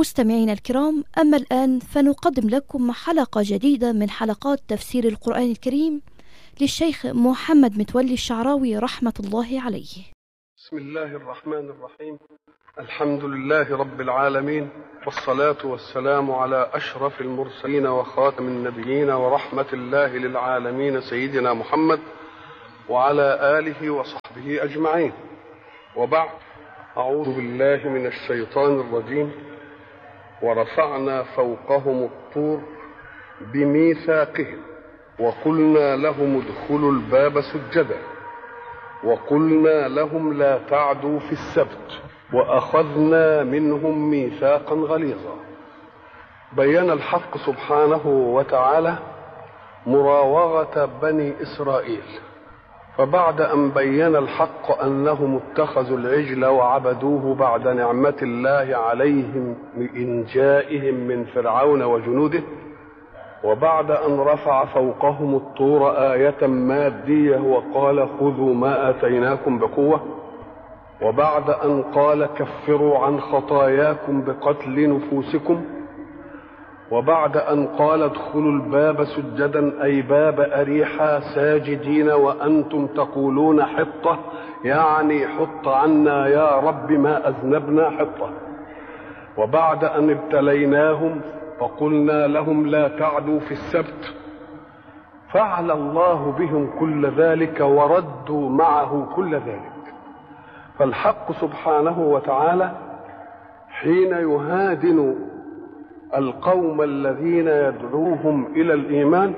مستمعينا الكرام أما الآن فنقدم لكم حلقة جديدة من حلقات تفسير القرآن الكريم للشيخ محمد متولي الشعراوي رحمة الله عليه بسم الله الرحمن الرحيم الحمد لله رب العالمين والصلاة والسلام على أشرف المرسلين وخاتم النبيين ورحمة الله للعالمين سيدنا محمد وعلى آله وصحبه أجمعين وبعد أعوذ بالله من الشيطان الرجيم ورفعنا فوقهم الطور بميثاقهم وقلنا لهم ادخلوا الباب سجدا وقلنا لهم لا تعدوا في السبت واخذنا منهم ميثاقا غليظا بين الحق سبحانه وتعالى مراوغه بني اسرائيل فبعد ان بين الحق انهم اتخذوا العجل وعبدوه بعد نعمه الله عليهم بانجائهم من فرعون وجنوده وبعد ان رفع فوقهم الطور ايه ماديه وقال خذوا ما اتيناكم بقوه وبعد ان قال كفروا عن خطاياكم بقتل نفوسكم وبعد ان قال ادخلوا الباب سجدا اي باب اريحا ساجدين وانتم تقولون حطه يعني حط عنا يا رب ما اذنبنا حطه وبعد ان ابتليناهم وقلنا لهم لا تعدوا في السبت فعل الله بهم كل ذلك وردوا معه كل ذلك فالحق سبحانه وتعالى حين يهادن القوم الذين يدعوهم الى الايمان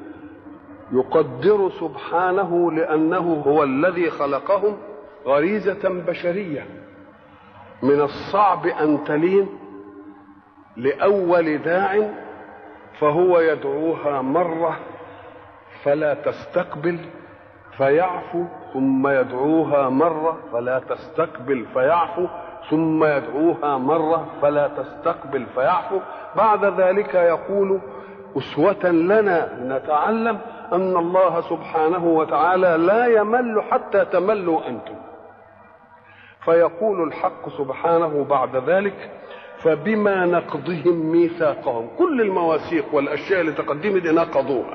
يقدر سبحانه لانه هو الذي خلقهم غريزه بشريه من الصعب ان تلين لاول داع فهو يدعوها مره فلا تستقبل فيعفو ثم يدعوها مره فلا تستقبل فيعفو ثم يدعوها مره فلا تستقبل فيعفو بعد ذلك يقول اسوه لنا نتعلم ان الله سبحانه وتعالى لا يمل حتى تملوا انتم فيقول الحق سبحانه بعد ذلك فبما نقضهم ميثاقهم كل المواثيق والاشياء اللي تقدمت نقضوها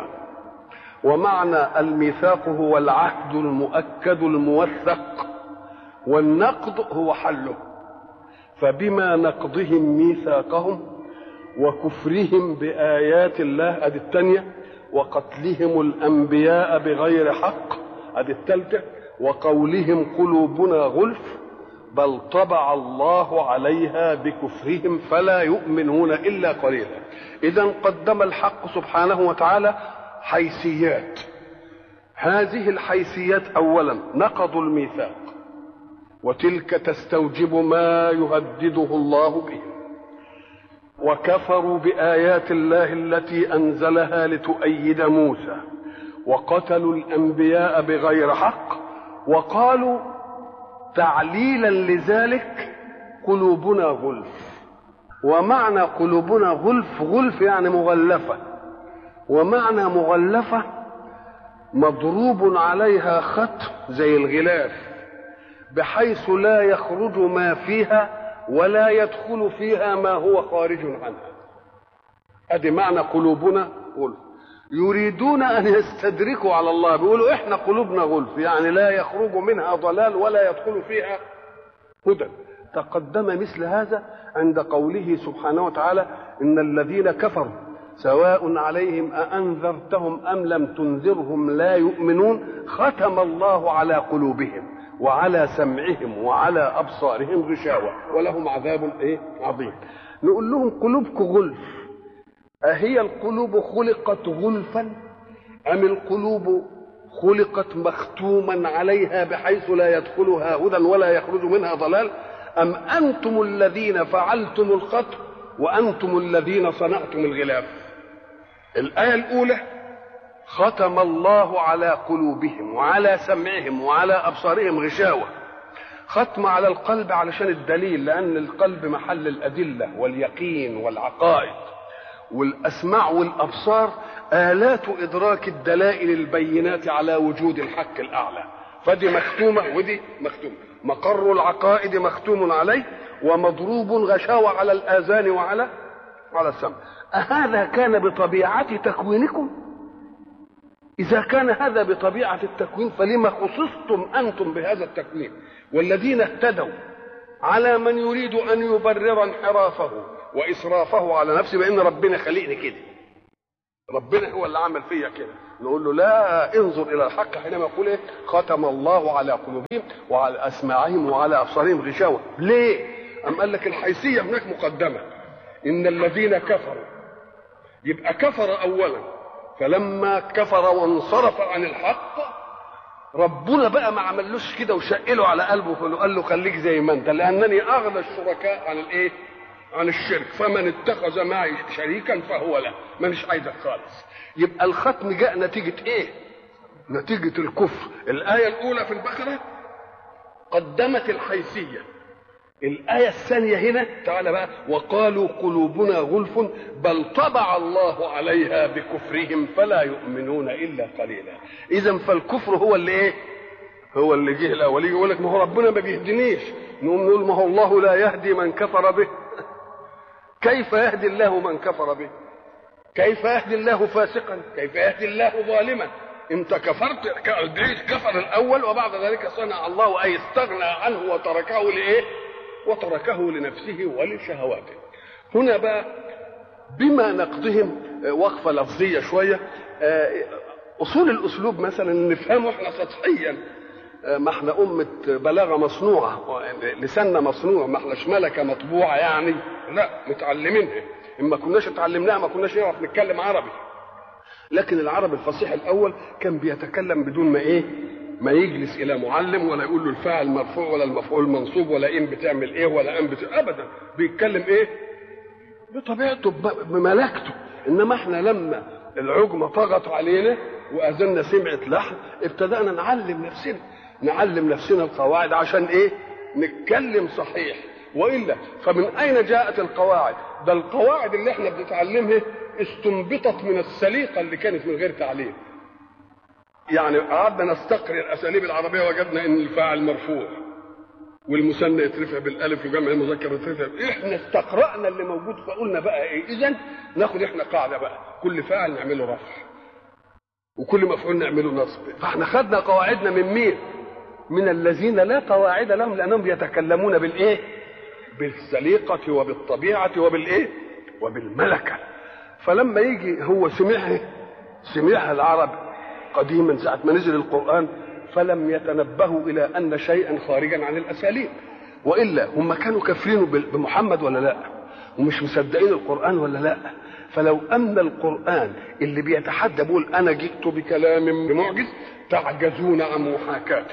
ومعنى الميثاق هو العهد المؤكد الموثق والنقض هو حله فبما نقضهم ميثاقهم وكفرهم بآيات الله أدي الثانية وقتلهم الأنبياء بغير حق أدي الثالثة وقولهم قلوبنا غلف بل طبع الله عليها بكفرهم فلا يؤمنون إلا قليلا إذا قدم الحق سبحانه وتعالى حيثيات هذه الحيثيات أولا نقضوا الميثاق وتلك تستوجب ما يهدده الله به وكفروا بايات الله التي انزلها لتؤيد موسى وقتلوا الانبياء بغير حق وقالوا تعليلا لذلك قلوبنا غلف ومعنى قلوبنا غلف غلف يعني مغلفه ومعنى مغلفه مضروب عليها خط زي الغلاف بحيث لا يخرج ما فيها ولا يدخل فيها ما هو خارج عنها ادي معنى قلوبنا غلف يريدون ان يستدركوا على الله بيقولوا احنا قلوبنا غلف يعني لا يخرج منها ضلال ولا يدخل فيها هدى تقدم مثل هذا عند قوله سبحانه وتعالى ان الذين كفروا سواء عليهم أأنذرتهم أم لم تنذرهم لا يؤمنون ختم الله على قلوبهم وعلى سمعهم وعلى ابصارهم غشاوه ولهم عذاب ايه عظيم نقول لهم قلوبكم غلف اهي القلوب خلقت غلفا ام القلوب خلقت مختوما عليها بحيث لا يدخلها هدى ولا يخرج منها ضلال ام انتم الذين فعلتم الختم وانتم الذين صنعتم الغلاف الايه الاولى ختم الله على قلوبهم وعلى سمعهم وعلى ابصارهم غشاوه ختم على القلب علشان الدليل لان القلب محل الادله واليقين والعقائد والاسماع والابصار الات ادراك الدلائل البينات على وجود الحق الاعلى فدي مختومه ودي مختومه مقر العقائد مختوم عليه ومضروب غشاوة على الآذان وعلى على السمع أهذا كان بطبيعة تكوينكم إذا كان هذا بطبيعة التكوين فلما خصصتم أنتم بهذا التكوين والذين اهتدوا على من يريد أن يبرر انحرافه وإسرافه على نفسه بأن ربنا خلقني كده ربنا هو اللي عمل فيا كده نقول له لا انظر الى الحق حينما يقول ايه ختم الله على قلوبهم وعلى اسماعهم وعلى ابصارهم غشاوه ليه ام قال لك الحيثيه هناك مقدمه ان الذين كفروا يبقى كفر اولا فلما كفر وانصرف عن الحق ربنا بقى ما عملوش كده وشقله على قلبه قال له خليك زي ما انت لانني اغنى الشركاء عن الايه عن الشرك فمن اتخذ معي شريكا فهو له مانيش عايزك خالص يبقى الختم جاء نتيجة ايه نتيجة الكفر الآية الأولى في البقرة قدمت الحيثية الآية الثانية هنا تعالى بقى وقالوا قلوبنا غلف بل طبع الله عليها بكفرهم فلا يؤمنون إلا قليلا إذا فالكفر هو اللي إيه؟ هو اللي جه الأول يجي يقول لك ما هو ربنا ما بيهدنيش نقوم نقول ما هو الله لا يهدي من كفر به كيف يهدي الله من كفر به كيف يهدي الله فاسقا كيف يهدي الله ظالما انت كفرت ادعيت كفر الاول وبعد ذلك صنع الله اي استغنى عنه وتركه لايه وتركه لنفسه ولشهواته هنا بقى بما نقضهم وقفة لفظية شوية أصول الأسلوب مثلا نفهمه احنا سطحيا ما احنا أمة بلاغة مصنوعة لساننا مصنوع ما احناش ملكة مطبوعة يعني لا متعلمينها إما كناش اتعلمناها ما كناش نعرف نتكلم عربي لكن العرب الفصيح الأول كان بيتكلم بدون ما إيه ما يجلس إلى معلم ولا يقول له الفاعل مرفوع ولا المفعول منصوب ولا إن بتعمل إيه ولا أن بتعمل أبدا بيتكلم إيه بطبيعته بملكته إنما إحنا لما العجمة طغت علينا وأذنا سمعت لحن ابتدأنا نعلم نفسنا نعلم نفسنا القواعد عشان ايه نتكلم صحيح والا فمن اين جاءت القواعد ده القواعد اللي احنا بنتعلمها استنبطت من السليقه اللي كانت من غير تعليم يعني قعدنا نستقري الاساليب العربيه وجدنا ان الفاعل مرفوع والمثنى يترفع بالالف وجمع المذكر يترفع احنا استقرانا اللي موجود فقلنا بقى ايه اذا ناخد احنا قاعده بقى كل فاعل نعمله رفع وكل مفعول نعمله نصب فاحنا خدنا قواعدنا من مين من الذين لا قواعد لهم لانهم يتكلمون بالايه بالسليقه وبالطبيعه وبالايه وبالملكه فلما يجي هو سمعها سمعها العرب قديما ساعه ما نزل القران فلم يتنبهوا الى ان شيئا خارجا عن الاساليب والا هم كانوا كافرين بمحمد ولا لا ومش مصدقين القران ولا لا فلو ان القران اللي بيتحدى بيقول انا جئت بكلام معجز تعجزون عن محاكاته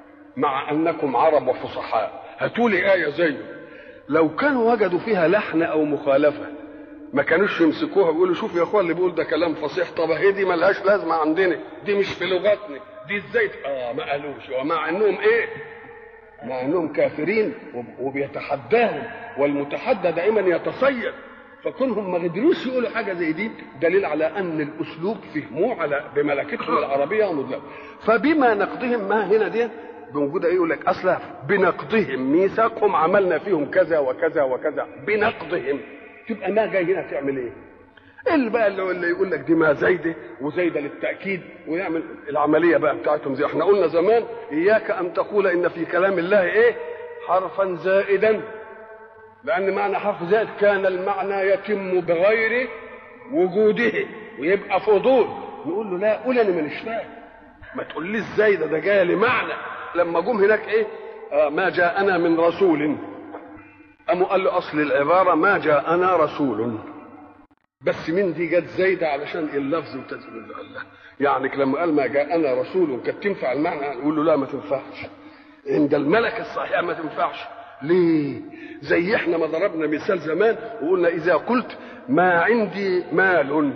مع انكم عرب وفصحاء هاتوا لي ايه زيه لو كانوا وجدوا فيها لحن او مخالفه ما كانوش يمسكوها ويقولوا شوف يا اخوان اللي بيقول ده كلام فصيح طب هي دي ملهاش لازمه عندنا دي مش في لغتنا دي ازاي اه ما قالوش ومع انهم ايه مع انهم كافرين وبيتحداهم والمتحدى دائما يتصيد فكونهم ما قدروش يقولوا حاجه زي دي دليل على ان الاسلوب فهموه على بملكتهم العربيه ومدلهم فبما نقضهم ما هنا دي موجوده ايه يقول لك اصلا بنقضهم ميثاقهم عملنا فيهم كذا وكذا وكذا بنقضهم تبقى ما جاي هنا تعمل ايه؟ اللي بقى اللي, اللي يقول لك دي ما زايده وزايده للتاكيد ويعمل العمليه بقى بتاعتهم زي احنا قلنا زمان اياك ان تقول ان في كلام الله ايه؟ حرفا زائدا لان معنى حرف زائد كان المعنى يتم بغير وجوده ويبقى فضول نقول له لا قول انا مانيش فاهم ما تقوليش ازاي ده ده جاي لمعنى لما جم هناك ايه آه ما جاءنا من رسول قاموا قال له اصل العباره ما جاءنا رسول بس من دي جت زايده علشان اللفظ وتزويد الله يعني لما قال ما جاءنا رسول كانت تنفع المعنى نقول له لا ما تنفعش عند الملك الصحيح ما تنفعش ليه زي احنا ما ضربنا مثال زمان وقلنا اذا قلت ما عندي مال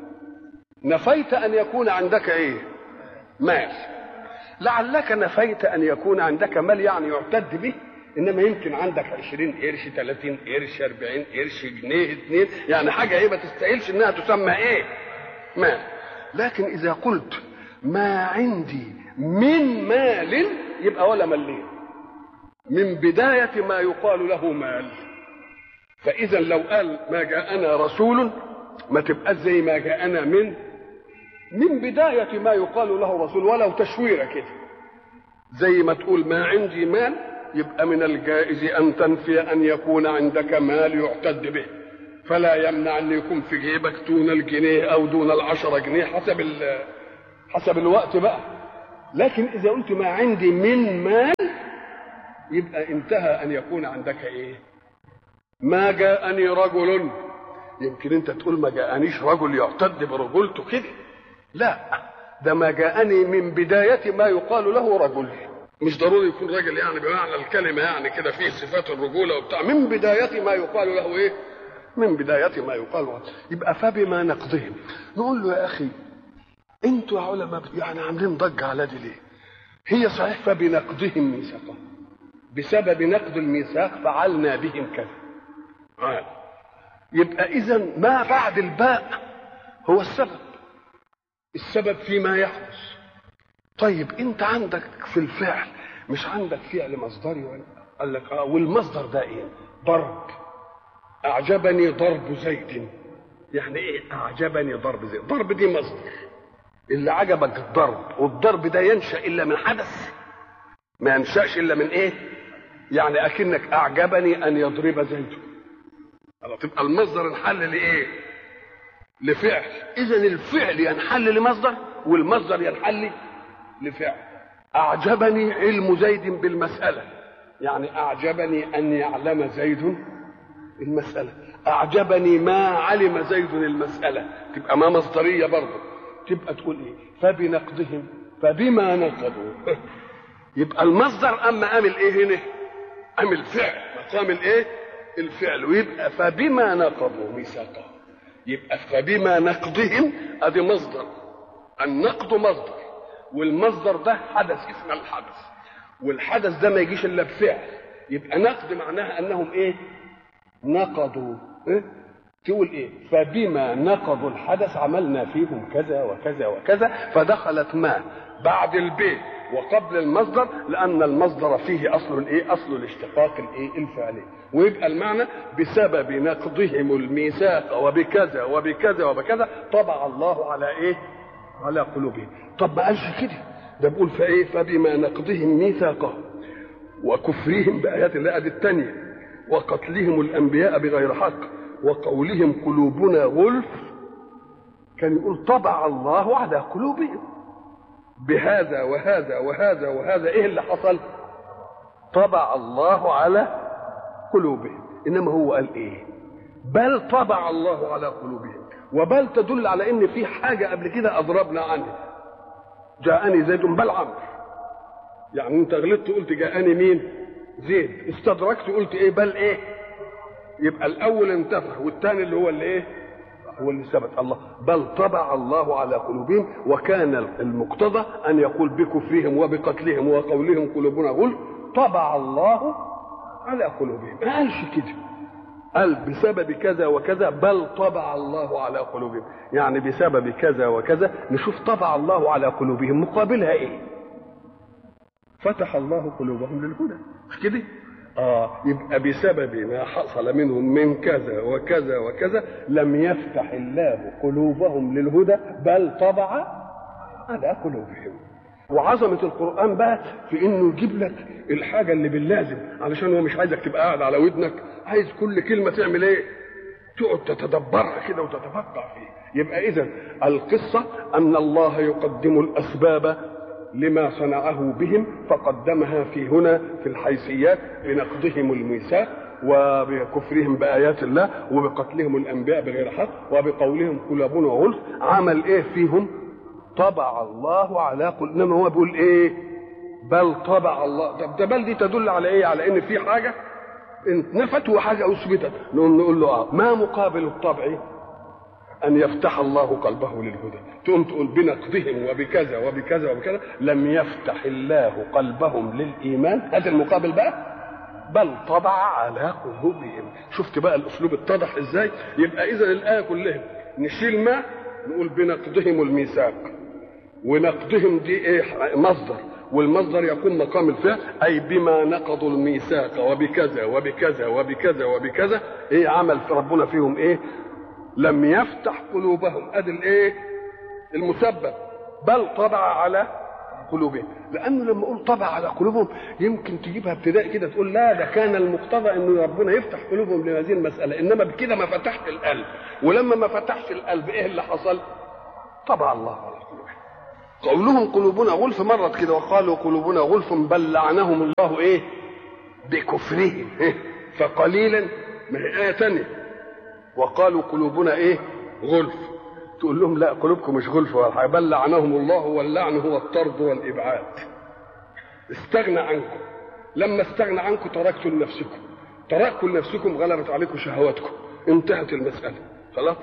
نفيت ان يكون عندك ايه مال لعلك نفيت ان يكون عندك مال يعني يعتد به انما يمكن عندك 20 قرش 30 قرش 40 قرش جنيه اتنين يعني حاجه ايه ما تستاهلش انها تسمى ايه مال لكن اذا قلت ما عندي من مال يبقى ولا ملين من بداية ما يقال له مال فإذا لو قال ما جاءنا رسول ما تبقى زي ما جاءنا من من بداية ما يقال له رسول ولو تشويرة كده زي ما تقول ما عندي مال يبقى من الجائز أن تنفي أن يكون عندك مال يعتد به فلا يمنع أن يكون في جيبك دون الجنيه أو دون العشرة جنيه حسب حسب الوقت بقى لكن إذا قلت ما عندي من مال يبقى انتهى أن يكون عندك إيه ما جاءني رجل يمكن انت تقول ما جاءنيش رجل يعتد برجولته كده لا ده ما جاءني من بداية ما يقال له رجل مش ضروري يكون راجل يعني بمعنى الكلمة يعني كده فيه صفات الرجولة وبتاع من بداية ما يقال له ايه من بداية ما يقال له يبقى فبما نقضهم نقول له يا أخي انتوا يا علماء يعني عاملين ضجة على دي ليه هي صحيح فبنقضهم ميثاقهم بسبب نقض الميثاق فعلنا بهم كذا عال. يبقى اذا ما بعد الباء هو السبب السبب فيما يحدث طيب انت عندك في الفعل مش عندك فعل مصدري ولا قال لك اه والمصدر ده ايه ضرب اعجبني ضرب زيد يعني ايه اعجبني ضرب زيد ضرب دي مصدر اللي عجبك الضرب والضرب ده ينشا الا من حدث ما ينشاش الا من ايه يعني اكنك اعجبني ان يضرب زيد تبقى المصدر انحل لايه لفعل اذا الفعل ينحل لمصدر والمصدر ينحل لفعل اعجبني علم زيد بالمساله يعني اعجبني ان يعلم زيد المساله اعجبني ما علم زيد المساله تبقى ما مصدريه برضه تبقى تقول ايه فبنقضهم فبما نقضوا يبقى المصدر اما عامل ايه هنا عامل فعل مقام الايه الفعل ويبقى فبما نقضوا ميثاقهم يبقى فبما نقضهم ادي مصدر النقض مصدر والمصدر ده حدث اسم الحدث والحدث ده ما يجيش الا بفعل يبقى نقض معناها انهم ايه نقضوا إيه؟ تقول ايه فبما نقضوا الحدث عملنا فيهم كذا وكذا وكذا فدخلت ما بعد البيت وقبل المصدر لان المصدر فيه اصل الايه اصل الاشتقاق الايه الفعلي ويبقى المعنى بسبب نقضهم الميثاق وبكذا وبكذا وبكذا طبع الله على ايه على قلوبهم طب ما قالش كده ده بيقول فايه فبما نقضهم ميثاقهم وكفرهم بايات الله ادي الثانيه وقتلهم الانبياء بغير حق وقولهم قلوبنا غلف كان يقول طبع الله على قلوبهم بهذا وهذا وهذا وهذا ايه اللي حصل طبع الله على قلوبهم انما هو قال ايه بل طبع الله على قلوبهم وبل تدل على ان في حاجه قبل كده اضربنا عنها جاءني زيد بل عمرو يعني انت غلطت قلت جاءني مين زيد استدركت قلت ايه بل ايه يبقى الاول انتفع والثاني اللي هو اللي ايه هو اللي ثبت الله بل طبع الله على قلوبهم وكان المقتضى ان يقول بكفرهم وبقتلهم وقولهم قلوبنا غل طبع الله على قلوبهم ما قالش كده قال بسبب كذا وكذا بل طبع الله على قلوبهم يعني بسبب كذا وكذا نشوف طبع الله على قلوبهم مقابلها ايه فتح الله قلوبهم للهدى مش كده اه يبقى بسبب ما حصل منهم من كذا وكذا وكذا لم يفتح الله قلوبهم للهدى بل طبع على قلوبهم وعظمة القرآن بقى في إنه يجيب لك الحاجة اللي باللازم علشان هو مش عايزك تبقى قاعد على ودنك عايز كل كلمة تعمل إيه؟ تقعد تتدبرها كده وتتفكر فيها يبقى إذا القصة أن الله يقدم الأسباب لما صنعه بهم فقدمها في هنا في الحيثيات بنقضهم الميثاق وبكفرهم بآيات الله وبقتلهم الأنبياء بغير حق وبقولهم قلوبنا غلف عمل إيه فيهم طبع الله على قل إنما هو بيقول إيه بل طبع الله طب ده بل دي تدل على إيه على إن في حاجة نفت وحاجة أثبتت نقول نقول له آه ما مقابل الطبع أن يفتح الله قلبه للهدى تقوم تقول بنقضهم وبكذا وبكذا وبكذا لم يفتح الله قلبهم للإيمان هذا المقابل بقى بل طبع على قلوبهم شفت بقى الأسلوب اتضح إزاي يبقى إذا الآية كلها نشيل ما نقول بنقضهم الميثاق ونقضهم دي إيه مصدر والمصدر يكون مقام الفعل اي بما نقضوا الميثاق وبكذا وبكذا وبكذا وبكذا ايه عمل في ربنا فيهم ايه لم يفتح قلوبهم ادي الايه المسبب بل طبع على قلوبهم لانه لما اقول طبع على قلوبهم يمكن تجيبها ابتدائي كده تقول لا ده كان المقتضى انه ربنا يفتح قلوبهم لهذه المساله انما بكده ما فتحش القلب ولما ما فتحش القلب ايه اللي حصل طبع الله على قلوبهم قولهم قلوبنا غلف مرت كده وقالوا قلوبنا غلف بل لعنهم الله ايه بكفرهم إيه؟ فقليلا ما هي ايه ثانيه وقالوا قلوبنا ايه غلف تقول لهم لا قلوبكم مش غلف ولا حاجه بل لعنهم الله واللعن هو الطرد والابعاد استغنى عنكم لما استغنى عنكم تركتوا لنفسكم تركوا لنفسكم غلبت عليكم شهواتكم انتهت المساله خلاص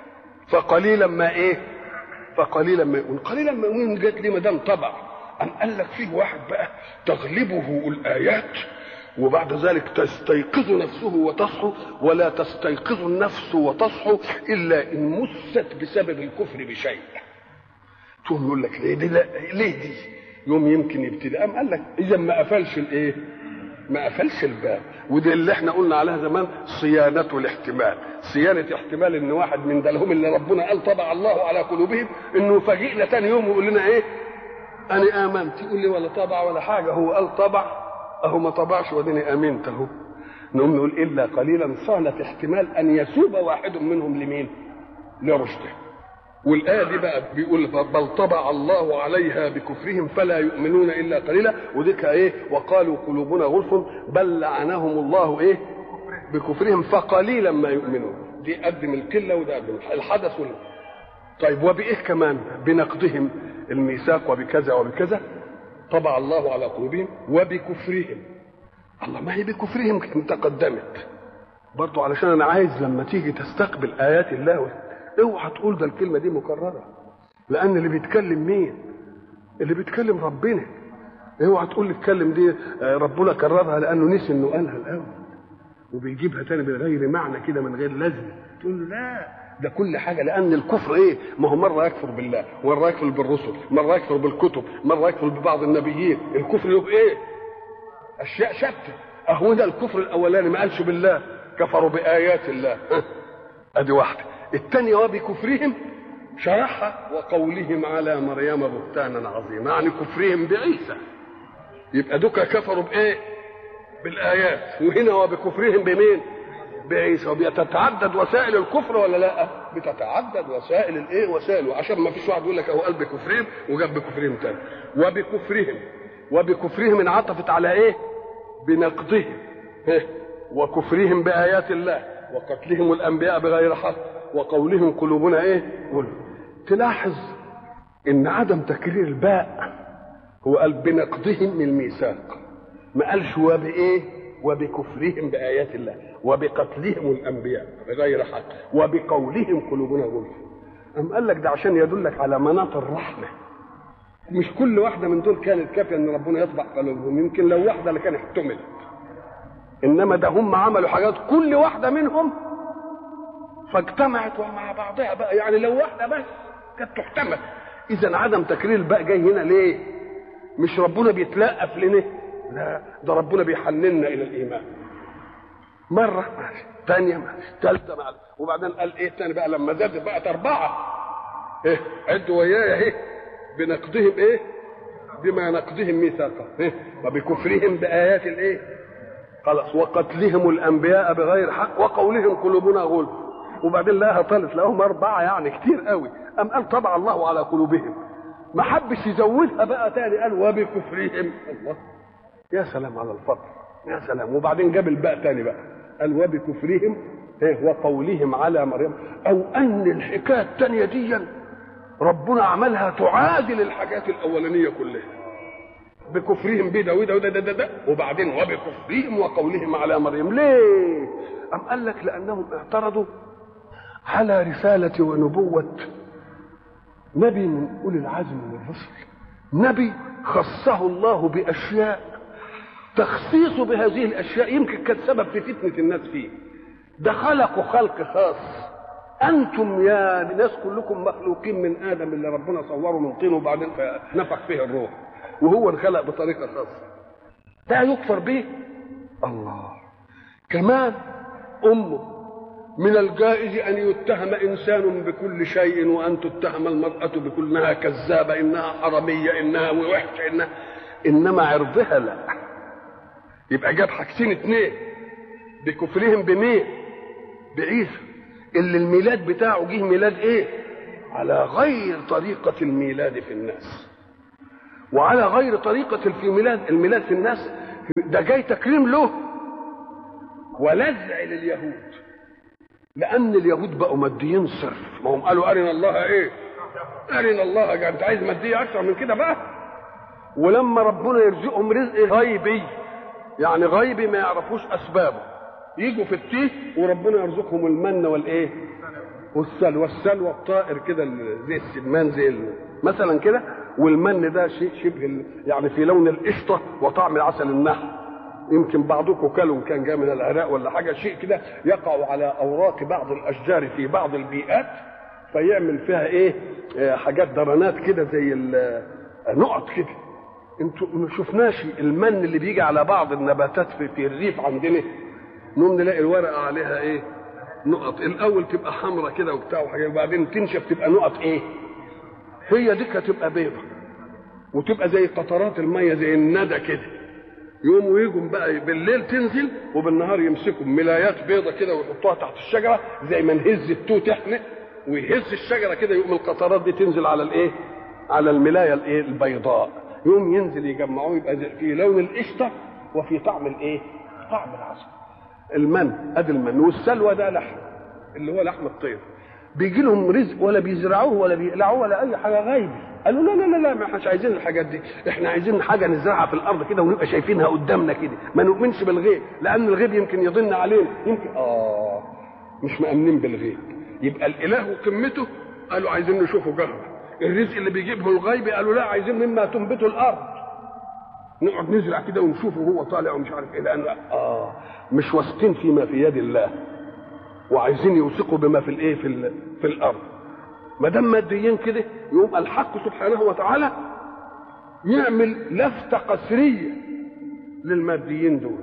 فقليلا ما ايه فقليلا ما يؤمن قليلا ما يؤمن جت ليه ما دام طبع أم قال لك فيه واحد بقى تغلبه الآيات وبعد ذلك تستيقظ نفسه وتصحو ولا تستيقظ النفس وتصحو إلا إن مست بسبب الكفر بشيء تقوم يقول لك ليه دي لا ليه دي يوم يمكن يبتدي قام قال لك إذا ما قفلش الإيه ما قفلش الباب ودي اللي احنا قلنا عليها زمان صيانة الاحتمال صيانة احتمال ان واحد من دلهم اللي ربنا قال طبع الله على قلوبهم انه فاجئنا تاني يوم ويقول لنا ايه انا امنت يقول لي ولا طبع ولا حاجة هو قال طبع اهو ما طبعش وديني امنت اهو نقوم نقول الا قليلا صانت احتمال ان يسوب واحد منهم لمين لرشده والآية دي بقى بيقول بل طبع الله عليها بكفرهم فلا يؤمنون إلا قليلا وديك إيه وقالوا قلوبنا غلف بل لعنهم الله إيه بكفرهم فقليلا ما يؤمنون دي قدم القلة وده قدم الحدث وال... طيب وبإيه كمان بنقضهم الميثاق وبكذا وبكذا طبع الله على قلوبهم وبكفرهم الله ما هي بكفرهم تقدمت برضو علشان انا عايز لما تيجي تستقبل ايات الله اوعى تقول ده الكلمه دي مكرره لان اللي بيتكلم مين اللي بيتكلم ربنا اوعى تقول لي اتكلم دي ربنا كررها لانه نسي انه قالها الاول وبيجيبها تاني بغير معنى كده من غير لازمه تقول له لا ده كل حاجه لان الكفر ايه ما هو مره يكفر بالله مره يكفر بالرسل مره يكفر بالكتب مره يكفر ببعض النبيين الكفر له ايه اشياء شتى اهو ده الكفر الاولاني ما قالش بالله كفروا بايات الله ادي واحده الثانية وبكفرهم شرحها وقولهم على مريم بهتانا عظيما يعني كفرهم بعيسى يبقى دوكا كفروا بايه بالايات وهنا وبكفرهم بمين بعيسى وبتتعدد وسائل الكفر ولا لا بتتعدد وسائل الايه وسائل عشان ما فيش واحد يقول لك اهو قال بكفرهم وجاب بكفرهم تاني وبكفرهم وبكفرهم انعطفت على ايه بنقضهم وكفرهم بايات الله وقتلهم الانبياء بغير حق وقولهم قلوبنا ايه قل تلاحظ ان عدم تكرير الباء هو قال بنقضهم الميثاق ما قالش وبايه وبكفرهم بايات الله وبقتلهم الانبياء بغير حق وبقولهم قلوبنا غلف أم قال لك ده عشان يدلك على مناط الرحمه مش كل واحده من دول كانت كافيه ان ربنا يطبع قلوبهم يمكن لو واحده لكان احتملت انما ده هم عملوا حاجات كل واحده منهم فاجتمعت مع بعضها بقى يعني لو واحده بس كانت تحتمل اذا عدم تكرير الباء جاي هنا ليه مش ربنا بيتلقف لنا لا ده ربنا بيحننا الى الايمان مره ماشي ثانيه ماشي ثالثه ماشي وبعدين قال ايه تاني بقى لما زادت بقت اربعه ايه عدوا ويايا ايه بنقضهم ايه بما نقضهم ميثاقا ايه وبكفرهم بايات الايه خلاص وقتلهم الانبياء بغير حق وقولهم قلوبنا غلف وبعدين لقاها طالت لهم اربعه يعني كتير قوي ام قال طبع الله على قلوبهم ما حبش يزودها بقى تاني قال وبكفرهم الله يا سلام على الفضل يا سلام وبعدين جاب الباء تاني بقى قال وبكفرهم ايه وقولهم على مريم او ان الحكايه الثانيه دي ربنا عملها تعادل الحاجات الاولانيه كلها بكفرهم بده وده وده ده, ده, ده وبعدين وبكفرهم وقولهم على مريم ليه؟ أم قال لك لأنهم اعترضوا على رسالة ونبوة نبي من أولي العزم من الرسل نبي خصه الله بأشياء تخصيصه بهذه الأشياء يمكن كان سبب في فتنة الناس فيه ده خلقوا خلق خاص أنتم يا ناس كلكم مخلوقين من آدم اللي ربنا صوره من طين وبعدين نفخ فيه الروح وهو انخلق بطريقه خاصه ده يكفر به الله كمان امه من الجائز ان يتهم انسان بكل شيء وان تتهم المراه بكل انها كذابه انها حراميه انها وحشه انها انما عرضها لا يبقى جاب حاجتين اتنين بكفرهم بمين بعيسى اللي الميلاد بتاعه جه ميلاد ايه على غير طريقة الميلاد في الناس وعلى غير طريقة في ميلاد الميلاد في الناس ده جاي تكريم له ولزع لليهود لأن اليهود بقوا ماديين صرف ما هم قالوا أرنا الله إيه أرنا الله جا. أنت عايز مادية أكثر من كده بقى ولما ربنا يرزقهم رزق غيبي يعني غيبي ما يعرفوش أسبابه يجوا في التيه وربنا يرزقهم المن والايه والسلوى السلوى الطائر كده زي السمان زي مثلا كده والمن ده شيء شبه يعني في لون القشطه وطعم عسل النحل يمكن بعضكم كلوا كان جاي من العراق ولا حاجه شيء كده يقع على اوراق بعض الاشجار في بعض البيئات فيعمل فيها ايه حاجات درنات كده زي نقط كده انتوا ما شفناش المن اللي بيجي على بعض النباتات في, في الريف عندنا نقوم نلاقي الورقه عليها ايه نقط الاول تبقى حمراء كده وبتاع وحاجات وبعدين تنشف تبقى نقط ايه هي دي تبقى بيضة وتبقى زي قطرات الميه زي الندى كده يقوموا يجوا بقى بالليل تنزل وبالنهار يمسكوا ملايات بيضة كده ويحطوها تحت الشجره زي ما نهز التوت احنا ويهز الشجره كده يقوم القطرات دي تنزل على الايه على الملايه الايه البيضاء يقوم ينزل يجمعوه يبقى في لون القشطه وفي طعم الايه طعم العسل المن ادي المن والسلوى ده لحم اللي هو لحم الطير بيجي لهم رزق ولا بيزرعوه ولا بيقلعوه ولا اي حاجه غيبي قالوا لا لا لا لا ما احناش عايزين الحاجات دي احنا عايزين حاجه نزرعها في الارض كده ونبقى شايفينها قدامنا كده ما نؤمنش بالغيب لان الغيب يمكن يضن علينا يمكن اه مش مامنين بالغيب يبقى الاله وقمته قالوا عايزين نشوفه جهره الرزق اللي بيجيبه الغيب قالوا لا عايزين مما تنبته الارض نقعد نزرع كده ونشوفه وهو طالع ومش عارف ايه لان اه مش واثقين فيما في يد الله وعايزين يوثقوا بما في الايه في في الارض ما دام ماديين كده يقوم الحق سبحانه وتعالى يعمل لفته قسريه للماديين دول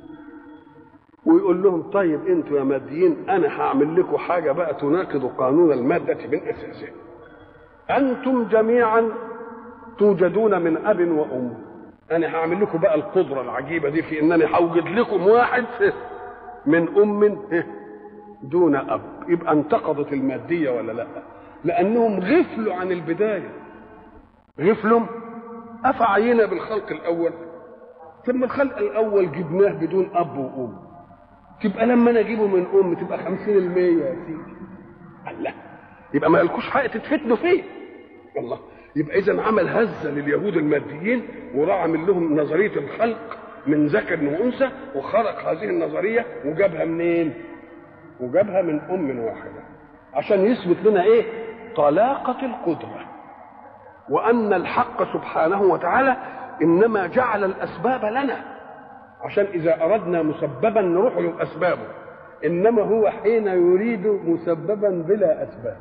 ويقول لهم طيب انتوا يا ماديين انا هعمل لكم حاجه بقى تناقض قانون الماده من اساسه انتم جميعا توجدون من اب وام انا هعمل لكم بقى القدره العجيبه دي في انني هوجد لكم واحد من ام دون اب يبقى انتقضت الماديه ولا لا لانهم غفلوا عن البدايه غفلوا افعينا بالخلق الاول ثم الخلق الاول جبناه بدون اب وام تبقى لما انا اجيبه من ام تبقى 50% يا سيدي الله يبقى ما لكوش حق تتفتنوا فيه والله يبقى اذا عمل هزه لليهود الماديين وراح عامل لهم نظريه الخلق من ذكر وانثى وخرق هذه النظريه وجابها منين؟ وجابها من ام واحده عشان يثبت لنا ايه؟ طلاقه القدره وان الحق سبحانه وتعالى انما جعل الاسباب لنا عشان اذا اردنا مسببا نروح له اسبابه انما هو حين يريد مسببا بلا اسباب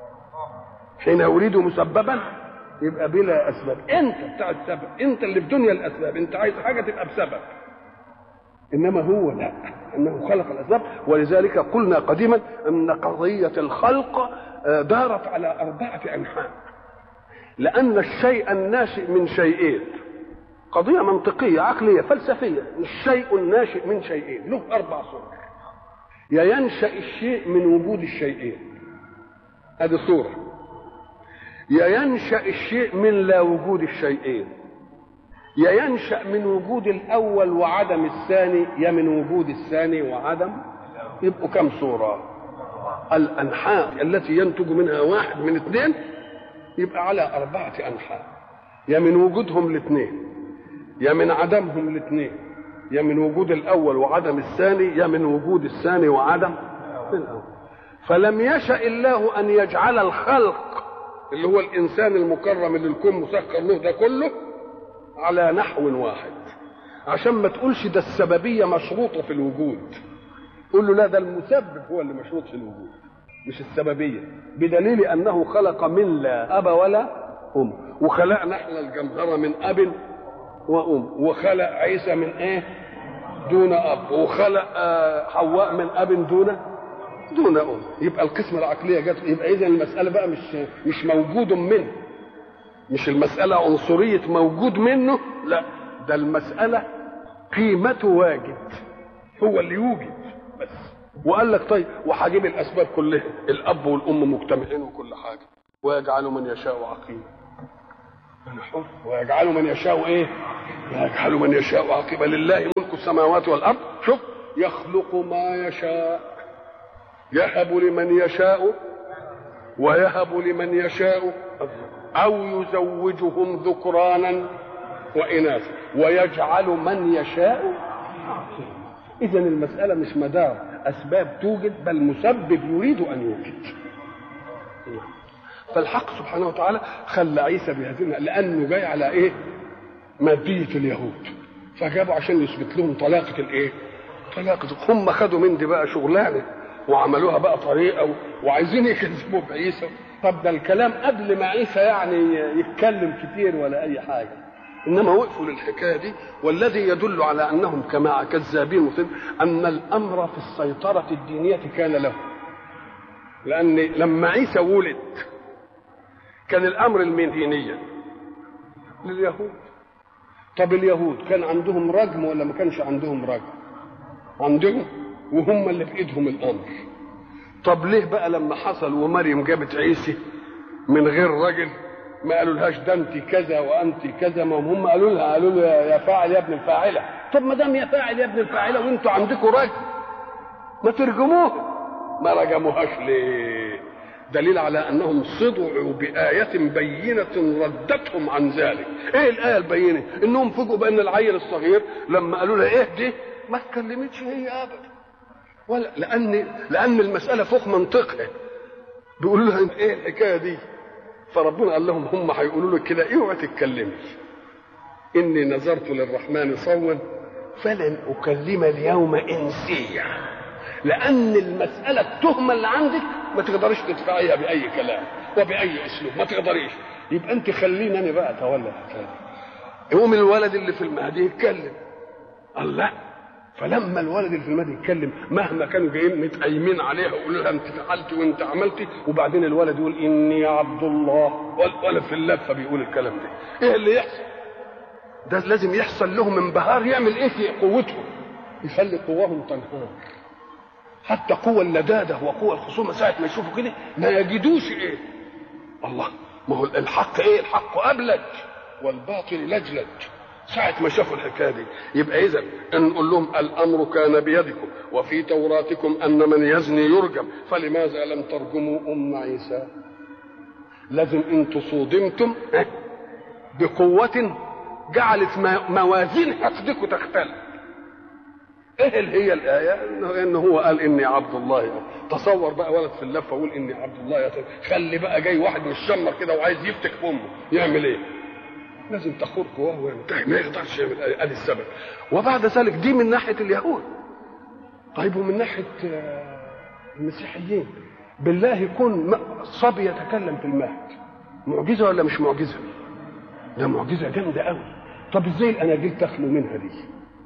حين يريد مسببا يبقى بلا اسباب انت بتاع السبب انت اللي في دنيا الاسباب انت عايز حاجه تبقى بسبب انما هو لا انه خلق الاسباب ولذلك قلنا قديما ان قضيه الخلق دارت على اربعه انحاء لان الشيء الناشئ من شيئين قضيه منطقيه عقليه فلسفيه الشيء الناشئ من شيئين له اربع صور يا ينشا الشيء من وجود الشيئين هذه صوره يا ينشا الشيء من لا وجود الشيئين يا ينشا من وجود الاول وعدم الثاني يا من وجود الثاني وعدم يبقوا كم صوره الانحاء التي ينتج منها واحد من اثنين يبقى على اربعه انحاء يا من وجودهم الاثنين يا من عدمهم الاثنين يا من وجود الاول وعدم الثاني يا من وجود الثاني وعدم الاول فلم يشا الله ان يجعل الخلق اللي هو الانسان المكرم اللي الكون مسخر له ده كله على نحو واحد عشان ما تقولش ده السببيه مشروطه في الوجود قول له لا ده المسبب هو اللي مشروط في الوجود مش السببيه بدليل انه خلق من لا اب ولا ام وخلقنا احنا الجمهرة من اب وام وخلق عيسى من ايه دون اب وخلق آه، حواء من اب دون دون ام يبقى القسمة العقلية جت يبقى اذا المسألة بقى مش مش موجود منه مش المسألة عنصرية موجود منه لا ده المسألة قيمته واجد هو اللي يوجد بس وقال لك طيب وهجيب الاسباب كلها الاب والام مجتمعين وكل حاجه ويجعل من يشاء عقيما انا حر ويجعل من يشاء ايه ويجعل من يشاء عقيما لله ملك السماوات والارض شوف يخلق ما يشاء يهب لمن يشاء ويهب لمن يشاء او يزوجهم ذكرانا واناثا ويجعل من يشاء اذا المساله مش مدار اسباب توجد بل مسبب يريد ان يوجد فالحق سبحانه وتعالى خلى عيسى بهذه لانه جاي على ايه ماديه اليهود فجابوا عشان يثبت لهم طلاقه الايه طلاقه هم خدوا من دي بقى شغلانه وعملوها بقى طريقه وعايزين يكذبوا بعيسى طب ده الكلام قبل ما عيسى يعني يتكلم كتير ولا اي حاجه انما وقفوا للحكايه دي والذي يدل على انهم كما كذابين وكذب ان الامر في السيطره الدينيه كان له لان لما عيسى ولد كان الامر لمين دينيا لليهود طب اليهود كان عندهم رجم ولا ما كانش عندهم رجم عندهم وهم اللي في ايدهم الامر طب ليه بقى لما حصل ومريم جابت عيسى من غير رجل ما قالوا لهاش ده انت كذا وانت كذا ما هم قالوا لها قالوا له يا فاعل يا ابن الفاعله طب ما دام يا فاعل يا ابن الفاعله وانتوا عندكم رجل ما ترجموه ما رجموهاش ليه دليل على انهم صدعوا بآية بينة ردتهم عن ذلك ايه الآية البينة انهم فوجئوا بان العيل الصغير لما قالوا لها ايه دي ما اتكلمتش هي ابدا ولا لان لان المسألة فوق منطقها بيقولوا لها ايه الحكاية دي فربنا قال لهم هم هيقولوا لك كده اوعي تتكلمي اني نذرت للرحمن صوا فلن اكلم اليوم انسيا لان المساله التهمه اللي عندك ما تقدريش تدفعيها باي كلام وباي اسلوب ما تقدريش يبقى انت خليني انا بقى اتولى الحكايه يقوم الولد اللي في المهدي يتكلم الله فلما الولد اللي في المهدي يتكلم مهما كانوا جايين متقيمين عليها ويقولوا لها انت فعلتي وانت عملتي وبعدين الولد يقول اني عبد الله ولا في اللفه بيقول الكلام ده ايه اللي يحصل ده لازم يحصل لهم انبهار يعمل ايه في قوتهم يخلي قواهم تنهار حتى قوى اللدادة وقوى الخصومة ساعة ما يشوفوا كده ما يجدوش ايه الله ما هو الحق ايه الحق أبلج والباطل لجلج ساعة ما شافوا الحكاية دي يبقى إذا نقول لهم الأمر كان بيدكم وفي توراتكم أن من يزني يرجم فلماذا لم ترجموا أم عيسى لازم إن تصودمتم بقوة جعلت موازين حقدكم تختلف ايه اللي هي الايه انه انه هو قال اني عبد الله تصور بقى ولد في اللفه يقول اني عبد الله يا خلي بقى جاي واحد متشمر كده وعايز يفتك في امه يعمل ايه لازم تخور قواه وينتهي ما يقدرش يعمل ادي السبب وبعد ذلك دي من ناحيه اليهود طيب ومن ناحيه المسيحيين بالله يكون صبي يتكلم في المهد معجزه ولا مش معجزه ده معجزه جامده قوي طب ازاي الاناجيل تخلو منها دي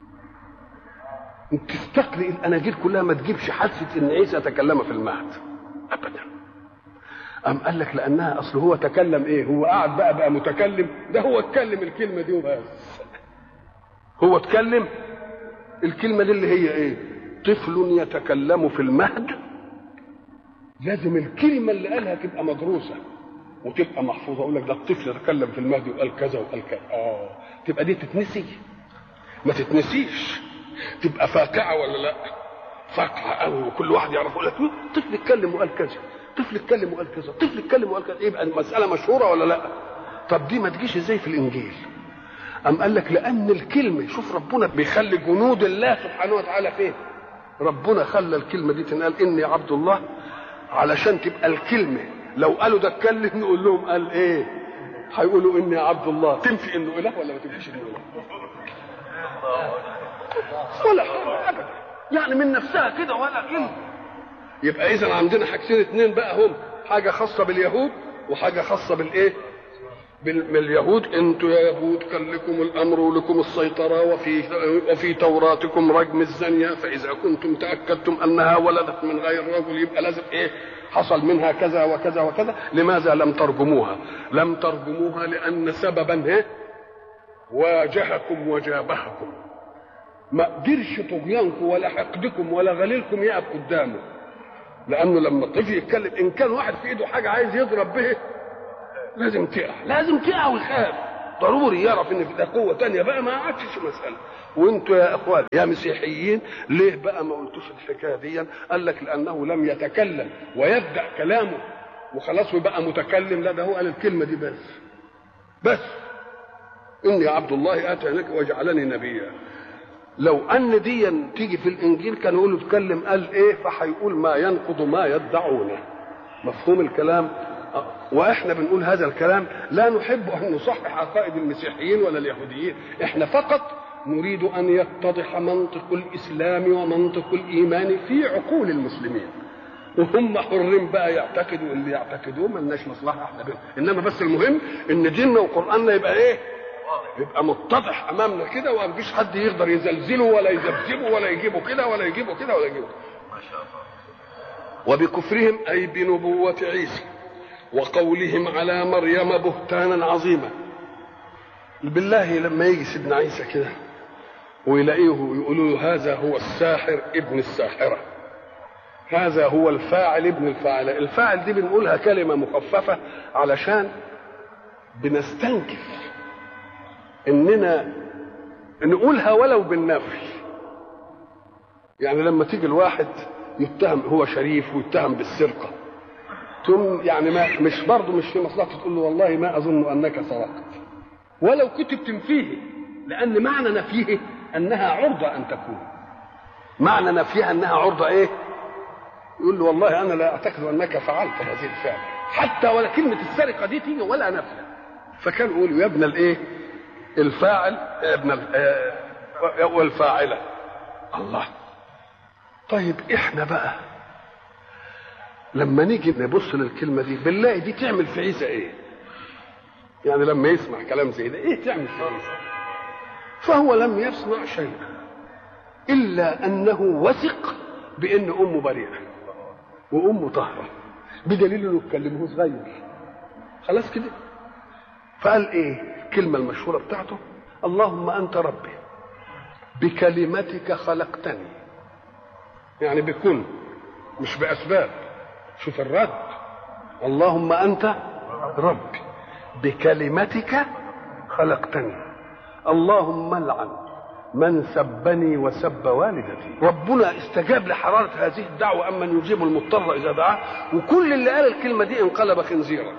انت تستقرئ الاناجيل كلها ما تجيبش حادثه ان عيسى تكلم في المهد ابدا أم قال لك لأنها أصل هو تكلم إيه؟ هو قاعد بقى بقى متكلم ده هو اتكلم الكلمة دي وبس. هو اتكلم الكلمة دي اللي هي إيه؟ طفل يتكلم في المهد لازم الكلمة اللي قالها تبقى مدروسة وتبقى محفوظة أقول لك ده الطفل يتكلم في المهد وقال كذا وقال كذا آه تبقى دي تتنسي ما تتنسيش تبقى فاقعة ولا لا؟ فاقعة قوي وكل واحد يعرف يقول لك طفل اتكلم وقال كذا طفل اتكلم وقال كذا طفل اتكلم وقال كذا يبقى المسألة مشهورة ولا لا طب دي ما تجيش ازاي في الانجيل أم قال لك لأن الكلمة شوف ربنا بيخلي جنود الله سبحانه وتعالى فين ربنا خلى الكلمة دي تنقال إني عبد الله علشان تبقى الكلمة لو قالوا ده اتكلم نقول لهم قال إيه هيقولوا إني عبد الله تنفي إنه إله ولا ما تنفيش إنه إله ولا حاجة أبدا يعني من نفسها كده ولا كلمة يبقى اذا عندنا حاجتين اتنين بقى هم حاجه خاصه باليهود وحاجه خاصه بالايه باليهود انتوا يا يهود كان لكم الامر ولكم السيطره وفي وفي توراتكم رجم الزانيه فاذا كنتم تاكدتم انها ولدت من غير رجل يبقى لازم ايه حصل منها كذا وكذا وكذا لماذا لم ترجموها لم ترجموها لان سببا ايه واجهكم وجابهكم ما قدرش طغيانكم ولا حقدكم ولا غليلكم يقف قدامه لانه لما الطفل يتكلم ان كان واحد في ايده حاجه عايز يضرب به لازم تقع لازم تقع ويخاف ضروري يعرف ان في ده قوه تانية بقى ما عادش مساله وانتوا يا اخوان يا مسيحيين ليه بقى ما قلتوش الحكايه دي قال لك لانه لم يتكلم ويبدا كلامه وخلاص ويبقى متكلم لا ده هو قال الكلمه دي بس بس اني عبد الله اتانك وجعلني نبيا لو ان دي تيجي في الانجيل كان يقول اتكلم قال ايه فهيقول ما ينقض ما يدعونه مفهوم الكلام واحنا بنقول هذا الكلام لا نحب ان نصحح عقائد المسيحيين ولا اليهوديين احنا فقط نريد ان يتضح منطق الاسلام ومنطق الايمان في عقول المسلمين وهم حرين بقى يعتقدوا اللي يعتقدوه ملناش مصلحه احنا بهم انما بس المهم ان ديننا وقراننا يبقى ايه يبقى متضح امامنا كده وما فيش حد يقدر يزلزله ولا يذبذبه ولا يجيبه كده ولا يجيبه كده ولا يجيبه ما شاء الله وبكفرهم اي بنبوه عيسى وقولهم على مريم بهتانا عظيما بالله لما يجي سيدنا عيسى كده ويلاقيه يقولوا له هذا هو الساحر ابن الساحرة هذا هو الفاعل ابن الفاعل الفاعل دي بنقولها كلمة مخففة علشان بنستنكف اننا نقولها ولو بالنفي يعني لما تيجي الواحد يتهم هو شريف ويتهم بالسرقه ثم يعني ما مش برضه مش في مصلحته تقول له والله ما اظن انك سرقت ولو كنت بتنفيه لان معنى نفيه انها عرضه ان تكون معنى نفيها انها عرضه ايه يقول له والله انا لا اعتقد انك فعلت هذه الفعل حتى ولا كلمه السرقه دي تيجي ولا نفي فكان يقول يا ابن الايه الفاعل ابن والفاعله الله طيب احنا بقى لما نيجي نبص للكلمه دي بنلاقي دي تعمل في عيسى ايه يعني لما يسمع كلام زي ده ايه تعمل في عيسى فهو لم يسمع شيئا الا انه وثق بان امه بريئه وامه طاهره بدليل انه اتكلمه صغير خلاص كده فقال ايه الكلمه المشهوره بتاعته اللهم انت ربي بكلمتك خلقتني يعني بكن مش باسباب شوف الرد اللهم انت ربي بكلمتك خلقتني اللهم العن من سبني وسب والدتي ربنا استجاب لحرارة هذه الدعوة أما يجيب المضطر إذا دعاه وكل اللي قال الكلمة دي انقلب خنزيرا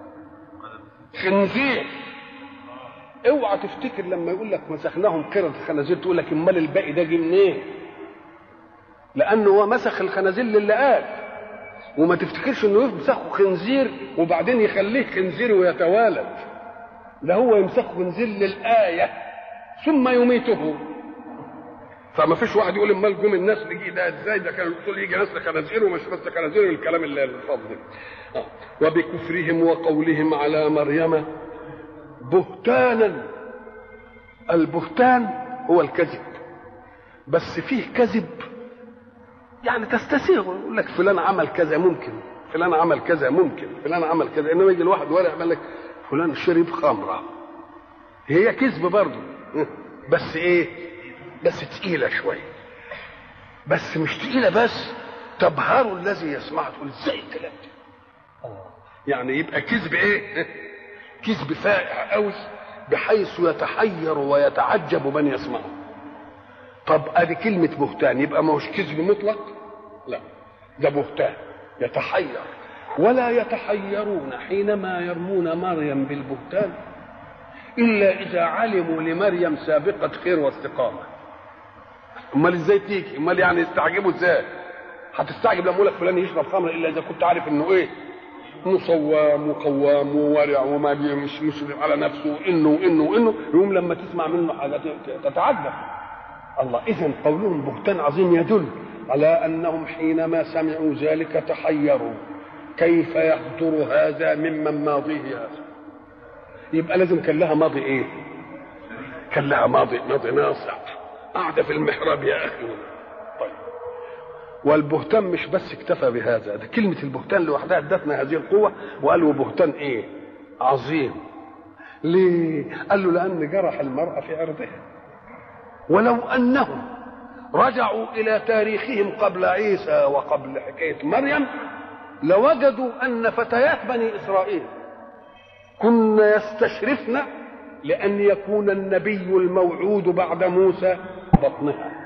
خنزير اوعى تفتكر لما يقول لك مسخناهم قردة خنازير تقول لك امال الباقي ده جه منين؟ لأنه هو مسخ الخنازير للي قال وما تفتكرش انه يمسخه خنزير وبعدين يخليه خنزير ويتوالد ده هو يمسخه خنزير للآية ثم يميته فما فيش واحد يقول امال جم الناس بيجي ده ازاي ده كان الاصول يجي ناس خنازير ومش بس خنازير الكلام اللي الفاضل آه. وبكفرهم وقولهم على مريم بهتانا البهتان هو الكذب بس فيه كذب يعني تستسيغ يقول لك فلان عمل كذا ممكن فلان عمل كذا ممكن فلان عمل كذا انما يجي الواحد ورق يقول لك فلان شرب خمره هي كذب برضه بس ايه بس تقيله شويه بس مش تقيله بس تبهر الذي يسمعه تقول ازاي الكلام ده يعني يبقى كذب ايه كذب فائع قوي بحيث يتحير ويتعجب من يسمعه طب ادي كلمة بهتان يبقى ما هوش كذب مطلق لا ده بهتان يتحير ولا يتحيرون حينما يرمون مريم بالبهتان إلا إذا علموا لمريم سابقة خير واستقامة أمال إزاي تيجي أمال يعني يستعجبوا إزاي هتستعجب لما أقول لك فلان يشرب خمر إلا إذا كنت عارف إنه إيه انه صوام وقوام وورع وما مش مشرف على نفسه انه وانه وانه يوم لما تسمع منه حاجه تتعجب الله اذا قولهم بهتان عظيم يدل على انهم حينما سمعوا ذلك تحيروا كيف يصدر هذا ممن ماضيه هذا يبقى لازم كان لها ماضي ايه كان لها ماضي ماضي ناصع قاعده في المحراب يا اخي طيب والبهتان مش بس اكتفى بهذا ده كلمة البهتان لوحدها ادتنا هذه القوة وقال له بهتان ايه عظيم ليه قال له لأن جرح المرأة في عرضها ولو أنهم رجعوا إلى تاريخهم قبل عيسى وقبل حكاية مريم لوجدوا أن فتيات بني إسرائيل كن يستشرفن لأن يكون النبي الموعود بعد موسى بطنها